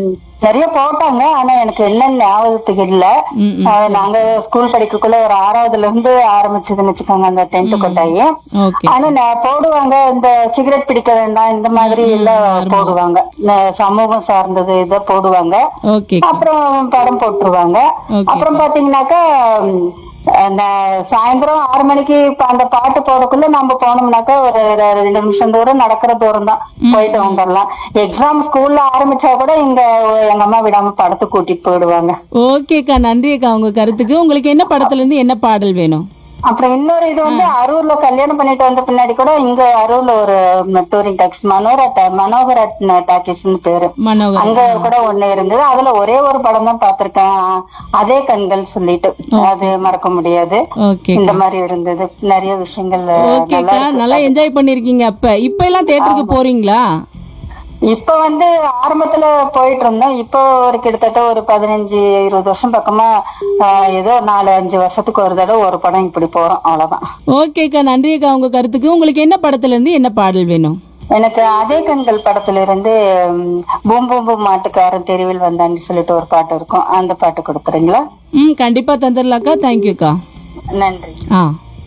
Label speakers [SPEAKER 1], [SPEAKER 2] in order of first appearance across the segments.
[SPEAKER 1] நிறைய போட்டாங்க ஆனா எனக்கு என்னன்னு ஞாபகத்துக்கு இல்ல
[SPEAKER 2] ம், ம்,
[SPEAKER 1] அஹ், நாங்க ஸ்கூல் படிக்கக்குள்ள ஒரு ஆறாவதுல இருந்து ஆரம்பிச்சதுன்னு வச்சுக்கோங்க அந்த டென்த் கொட்டாயி
[SPEAKER 2] ஓகே
[SPEAKER 1] ஆனா நான் போடுவாங்க இந்த சிகரெட் பிடிக்க வேண்டாம் இந்த மாதிரி எல்லாம் போடுவாங்க ந- சமூகம் சார்ந்தது இதை போடுவாங்க
[SPEAKER 2] ஓகே
[SPEAKER 1] அப்புறம் படம் போட்டுருவாங்க
[SPEAKER 2] Okay.
[SPEAKER 1] அப்புறம் பாத்தீங்கன்னாக்கா ம், அந்த சாயந்தரம் ஆறு மணிக்கு இப்ப அந்த பாட்டு போடக்குள்ள நம்ம போனோம்னாக்கா ஒரு ரெ- ரெண்டு நிமிஷம் தூரம் நடக்கிற தூரம் தான் போயிட்டு வந்துடலாம் எக்ஸாம் ஸ்கூல்ல ஆரம்பிச்சா கூட இங்க எங்க அம்மா விடாம படத்துக்கு கூட்டிட்டு போயிடுவாங்க
[SPEAKER 2] ஓகேக்கா நன்றி அக்கா உங்க கருத்துக்கு உங்களுக்கு என்ன படத்துல இருந்து என்ன பாடல் வேணும்
[SPEAKER 1] அப்புறம் இன்னொரு இது வந்து அரூர்ல கல்யாணம் பண்ணிட்டு வந்த பின்னாடி கூட இங்க அரூர்ல ஒரு டூரிங் டாக்ஸ் மனோர மனோகர டாக்கிஸ்னு பேரு
[SPEAKER 2] மனோகர்
[SPEAKER 1] அங்க கூட ஒண்ணு இருந்தது அதுல ஒரே ஒரு படம் தான் பாத்திருக்கேன் அதே கண்கள் சொல்லிட்டு அது மறக்க முடியாது
[SPEAKER 2] ஓகே
[SPEAKER 1] இந்த மாதிரி இருந்தது நிறைய விஷயங்கள்
[SPEAKER 2] ஓகேக்கா நல்லா என்ஜாய் பண்ணிருக்கீங்க அப்ப இப்ப எல்லாம் தியேட்டருக்கு போறீங்களா
[SPEAKER 1] இப்ப வந்து ஆரம்பத்துல போயிட்டு இருந்தோம் இப்போ ஒரு கிட்டத்தட்ட ஒரு பதினஞ்சு இருபது வருஷம் பக்கமா ஆஹ், ஏதோ நாலு அஞ்சு வருஷத்துக்கு ஒரு தடவை ஒரு படம் இப்படி போறோம் அவ்வளவுதான்
[SPEAKER 2] ஓகேக்கா நன்றி அக்கா உங்க கருத்துக்கு உங்களுக்கு என்ன படத்துல இருந்து என்ன பாடல் வேணும்
[SPEAKER 1] எனக்கு அதே கண்கள் படத்துல இருந்து ம், பூம் பூம் பூம் மாட்டுக்காரன் தெருவில் வந்தான்னு சொல்லிட்டு ஒரு பாட்டு இருக்கும் அந்த பாட்டு கொடுக்குறீங்களா
[SPEAKER 2] ம் கண்டிப்பா தந்துடலாக்கா தேங்க்யூக்கா
[SPEAKER 1] நன்றி
[SPEAKER 2] ஆ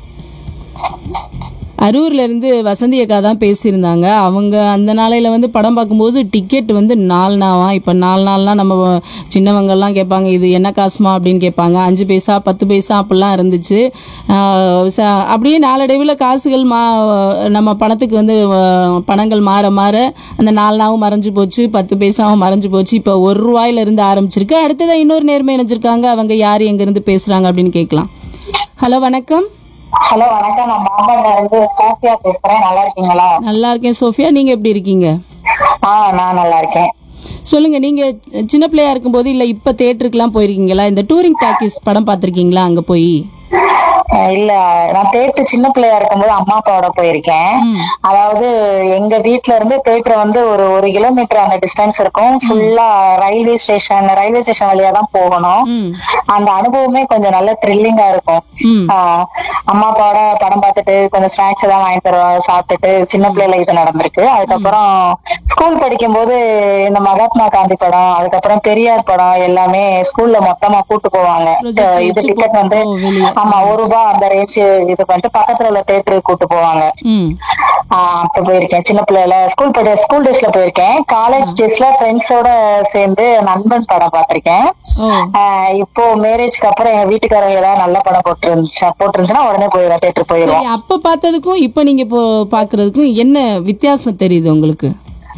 [SPEAKER 2] அரூர்ல இருந்து வசந்தி அக்கா தான் பேசியிருந்தாங்க அவங்க அந்த நாளையில வந்து படம் பார்க்கும்போது டிக்கெட் வந்து நாலு நாவா இப்போ நாலு நாள்லாம் நம்ம சின்னவங்கெல்லாம் கேட்பாங்க இது என்ன காசுமா அப்படின்னு கேட்பாங்க அஞ்சு பைசா பத்து பைசா அப்படிலாம் இருந்துச்சு ஆஹ் ச- அப்படியே நாளடைவில் காசுகள் மா நம்ம பணத்துக்கு வந்து ஆஹ், பணங்கள் மாற மாற அந்த நாலு நாவும் மறைஞ்சு போச்சு பத்து பைசாவும் மறைஞ்சு போச்சு இப்போ ஒரு ரூபாயில இருந்து ஆரம்பிச்சிருக்கு அடுத்ததான் இன்னொரு நேர்மை இணைஞ்சிருக்காங்க அவங்க யார் எங்கேருந்து பேசுறாங்க அப்படின்னு கேட்கலாம் ஹலோ வணக்கம்
[SPEAKER 1] ஹலோ வணக்கம் நான் மாம்பழம்ல இருந்து சோஃபியா பேசுறேன் நல்லா இருக்கீங்களா
[SPEAKER 2] நல்லா இருக்கேன் சோஃபியா நீங்க எப்படி இருக்கீங்க
[SPEAKER 1] ஆ நான் நல்லா இருக்கேன்
[SPEAKER 2] சொல்லுங்க நீங்க சின்ன பிள்ளையா இருக்கும்போது இல்ல இப்ப தேட்டருக்குலாம் போயிருக்கீங்களா இந்த டூரிங் டாக்கீஸ் படம் பார்த்திருக்கீங்களா அங்க போய்
[SPEAKER 1] அஹ் இல்ல நான் தேட்டர் சின்ன பிள்ளையா இருக்கும்போது அம்மா அப்பாவோட போயிருக்கேன் அதாவது எங்க வீட்ல இருந்து தேட்டர் வந்து ஒரு ஒரு கிலோமீட்டர் அந்த டிஸ்டன்ஸ் இருக்கும் ஃபுல்லா ரயில்வே ஸ்டேஷன் ரயில்வே ஸ்டேஷன் வழியா தான் போகணும்
[SPEAKER 2] ம்
[SPEAKER 1] அந்த அனுபவமே கொஞ்சம் நல்ல த்ரில்லிங்கா இருக்கும்
[SPEAKER 2] ம்
[SPEAKER 1] ஆஹ் அம்மா அப்பாவோட படம் பார்த்துட்டு கொஞ்சம் ஸ்நாக்ஸ் எல்லாம் வாங்கி தருவா சாப்பிட்டுட்டு சின்ன பிள்ளைல இது நடந்திருக்கு அதுக்கப்புறம் ஸ்கூல் படிக்கும் போது இந்த மகாத்மா காந்தி படம் அதுக்கப்புறம் பெரியார் படம் எல்லாமே ஸ்கூல்ல மொத்தமா கூட்டு போவாங்க
[SPEAKER 2] Projector
[SPEAKER 1] இது
[SPEAKER 2] வச்சு
[SPEAKER 1] டிக்கெட் வந்து
[SPEAKER 2] ஓ, வெளிய.
[SPEAKER 1] ஆமா ஒரு ரூபாய் அந்த ரேஞ்ச் இது பண்ணிட்டு பக்கத்துல உள்ள தேட்டருக்கு கூட்டு போவாங்க
[SPEAKER 2] ம்
[SPEAKER 1] ஆஹ் அப்ப போயிருக்கேன் சின்ன பிள்ளைல ஸ்கூல் படி ஸ்கூல் டேஸ்ல போயிருக்கேன் காலேஜ் டேஸ்ல ஃப்ரெண்ட்ஸோட சேர்ந்து நண்பன் படம் பார்த்திருக்கேன்
[SPEAKER 2] ஓ
[SPEAKER 1] ஆஹ் இப்போ மேரேஜ்க்கு அப்புறம் என் வீட்டுக்காரங்க ஏதாவது நல்ல படம் போட்டுருந்துச்சு போட்டுருந்துச்சுன்னா உடனே போயிடுவேன் தேட்டர் போயிடுவோம்
[SPEAKER 2] சரி அப்ப பார்த்ததுக்கும் இப்ப நீங்க இப்போ பாக்குறதுக்கும் என்ன வித்தியாசம் தெரியுது உங்களுக்கு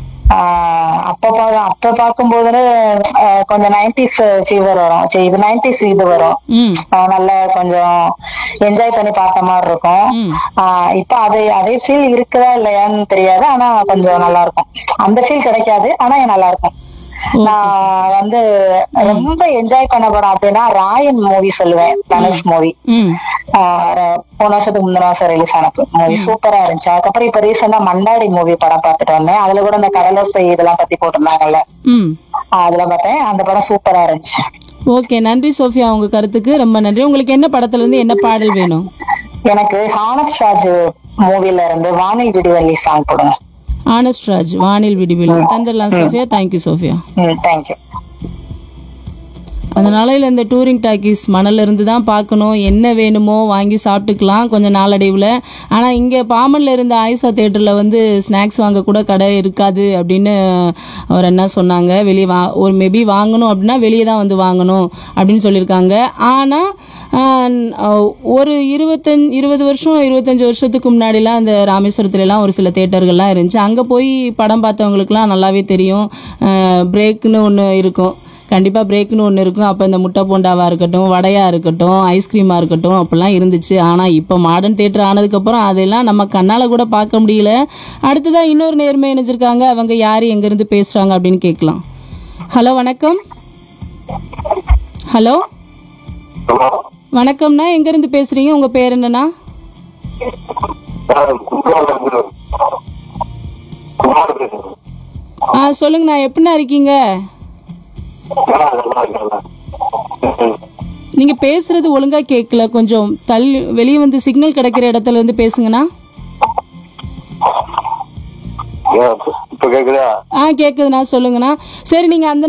[SPEAKER 1] ஆஹ் அப்ப பா அப்ப பார்க்கும்போது ஆஹ் கொஞ்சம் நைன்டிஸ் ஃபீவர் வரும் சரி இது நைன்டிஸ் இது வரும்
[SPEAKER 2] ம்
[SPEAKER 1] ஆஹ் நல்ல கொஞ்சம் என்ஜாய் பண்ணி பார்த்த மாதிரி இருக்கும்
[SPEAKER 2] ம்.
[SPEAKER 1] ஆஹ் இப்ப அது அதே ஃபீல் இருக்குதா இல்லையான்னு தெரியாது ஆனா கொஞ்சம் நல்லா இருக்கும் அந்த ஃபீல் கிடைக்காது ஆனா நல்லா இருக்கும் நான் வந்து ரொம்ப என்ஜாய் பண்ண படம் அப்படின்னா ராயன் மூவி சொல்லுவேன் தனுஷ் மூவி
[SPEAKER 2] ம்
[SPEAKER 1] போன வருஷத்துக்கு முந்தின வருஷம் ரிலீஸ் ஆன மூவி சூப்பரா இருந்துச்சு அதுக்கப்புறம் இப்ப ரீசெண்டா மண்டாடி மூவி படம் பார்த்துட்டு வந்தேன் அதுல கூட இந்த கடலோசை இதெல்லாம் பத்தி போட்டிருந்தாங்கல்ல
[SPEAKER 2] ம்
[SPEAKER 1] ஆஹ் அதுல பார்த்தேன் அந்த படம் சூப்பரா இருந்துச்சு
[SPEAKER 2] ஓகே நன்றி சோஃபியா உங்க கருத்துக்கு ரொம்ப நன்றி உங்களுக்கு என்ன படத்துல இருந்து என்ன பாடல் வேணும்
[SPEAKER 1] எனக்கு ஹானஸ் ஷாஜ் மூவில இருந்து வானில் விடிவெள்ளி சாங் போடுங்க
[SPEAKER 2] ஆனஸ்ட் ராஜ் வானில் விடிவில் தந்துடலாம் சோஃபியா தேங்க்யூ சோஃபியா
[SPEAKER 1] ம் தேங்க்யூ
[SPEAKER 2] அந்த நாளையில் இந்த டூரிங் டாக்கீஸ் மணல்ல இருந்து தான் பார்க்கணும் என்ன வேணுமோ வாங்கி சாப்பிட்டுக்கலாம் கொஞ்சம் நாளடைவில் ஆனால் இங்கே பாமனில் இருந்த ஆயிஷா தேட்டரில் வந்து ஸ்நாக்ஸ் வாங்க கூட கடை இருக்காது அப்படின்னு அவர் என்ன சொன்னாங்க வெளியே வா ஒரு மேபி வாங்கணும் அப்படின்னா வெளியே தான் வந்து வாங்கணும் அப்படின்னு சொல்லியிருக்காங்க ஆனால் ஒரு இருபத்தஞ்சு இருபது வருஷம் இருபத்தஞ்சு வருஷத்துக்கு முன்னாடிலாம் அந்த ராமேஸ்வரத்துலலாம் ஒரு சில தேட்டர்கள்லாம் இருந்துச்சு அங்கே போய் படம் பார்த்தவங்களுக்குலாம் நல்லாவே தெரியும் பிரேக்குன்னு ஒன்று இருக்கும் கண்டிப்பாக பிரேக்குன்னு ஒன்று இருக்கும் அப்போ இந்த முட்டை போண்டாவாக இருக்கட்டும் வடையாக இருக்கட்டும் ஐஸ்கிரீமாக இருக்கட்டும் அப்படிலாம் இருந்துச்சு ஆனால் இப்போ மாடர்ன் தேட்டர் ஆனதுக்கப்புறம் அதெல்லாம் நம்ம கண்ணால் கூட பார்க்க முடியல அடுத்ததாக இன்னொரு நேர்மை இணைஞ்சிருக்காங்க அவங்க யார் எங்கேருந்து பேசுகிறாங்க அப்படின்னு கேட்கலாம் ஹலோ வணக்கம் ஹலோ வணக்கம்ண்ணா எங்கேருந்து பேசுகிறீங்க உங்கள் பேர் என்னண்ணா ஆ சொல்லுங்கண்ணா எப்படிண்ணா இருக்கீங்க நீங்க பேசுறது ஒழுங்கா கேட்கல கொஞ்சம் தள்ளி வெளியே வந்து சிக்னல் கிடைக்கிற இடத்துல இருந்து பேசுங்கண்ணா
[SPEAKER 3] இப்ப கேக்குதா
[SPEAKER 2] ஆ கேக்குதுண்ணா சொல்லுங்கண்ணா சரி நீங்க அந்த